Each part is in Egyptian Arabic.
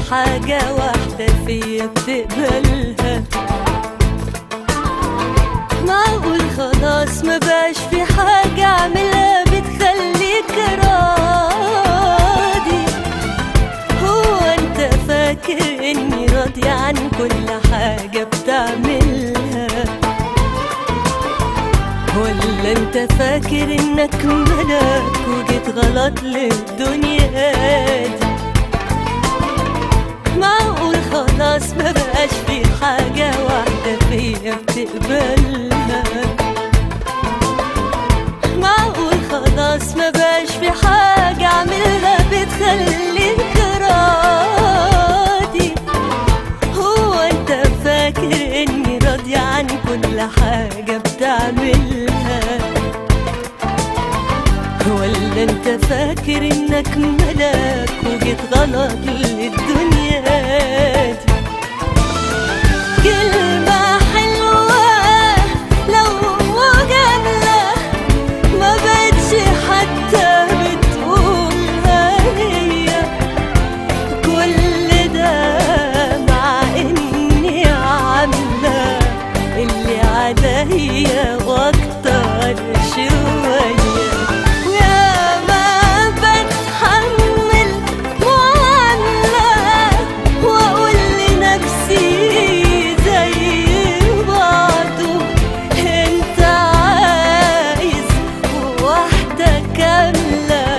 حاجة واحدة فيا بتقبلها معقول خلاص ما بقاش في حاجة اعملها بتخليك راضي هو انت فاكر اني راضي عن كل حاجة بتعملها ولا انت فاكر انك ملاك وجيت غلط للدنيا دي معقول خلاص ما بقاش في حاجة واحدة فيا بتقبلها معقول خلاص ما بقاش في حاجة اعملها بتخليك راضي هو انت فاكر اني راضي عن كل حاجة بتعملها ولا انت فاكر انك ملاك وجيت غلط للدنيا دي كلمة حلوة لو مجاملة ما بقتش حتى بتقولها هي كل ده مع اني عاملة اللي عليا واكتر شوية ويا ما بتحمل معاملة واقول لنفسي زي بعضه انت عايز واحدة كاملة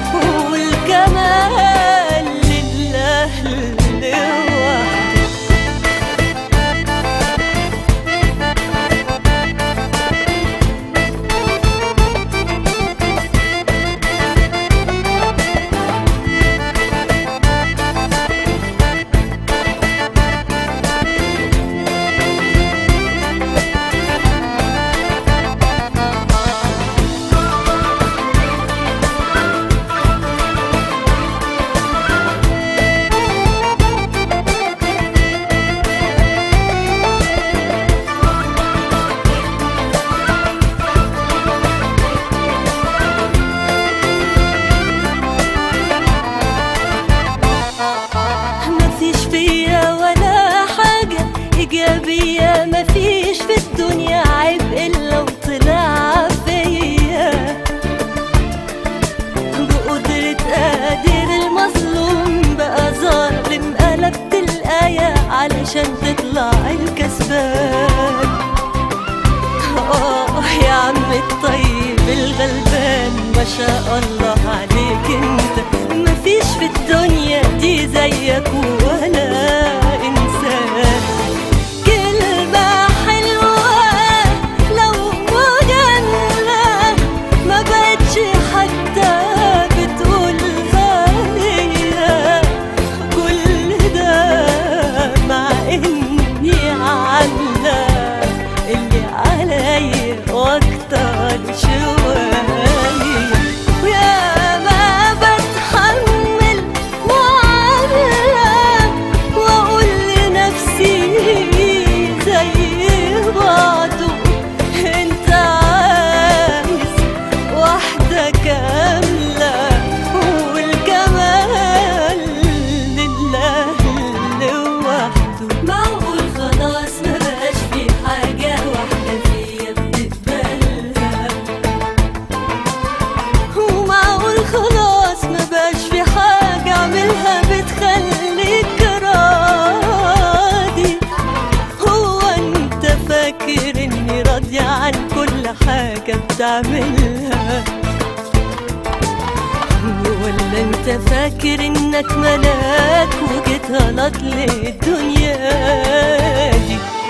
والكمال لله لوحده مفيش فيا ولا حاجة إيجابية مفيش في الدنيا عيب إلا وطلع فيا بقدرة قادر المظلوم بقى ظالم قلبت الآية علشان تطلع الكسبان آه يا عم الطيب الغلبان ما شاء الله عليك انت مفيش في الدنيا دي زيك ولا انسان كلمة حلوة لو مجاملة ما بقتش حتى بتقولها ليا كل ده مع اني عاملة اللي عليا واكتر شوية ويا ما بتحمل معاملة واقول لنفسي زي بعضه انت عايز واحدة كاملة والكمال لله لوحده معقول خلاص ما بقاش في حاجة واحدة فيا بتقبلها ومعقول خلاص ما بقاش في حاجة اعملها بتخليك راضي هو انت فاكر اني راضية عن كل حاجة بتعملها ولا انت فاكر انك ملاك وجيت غلط للدنيا دي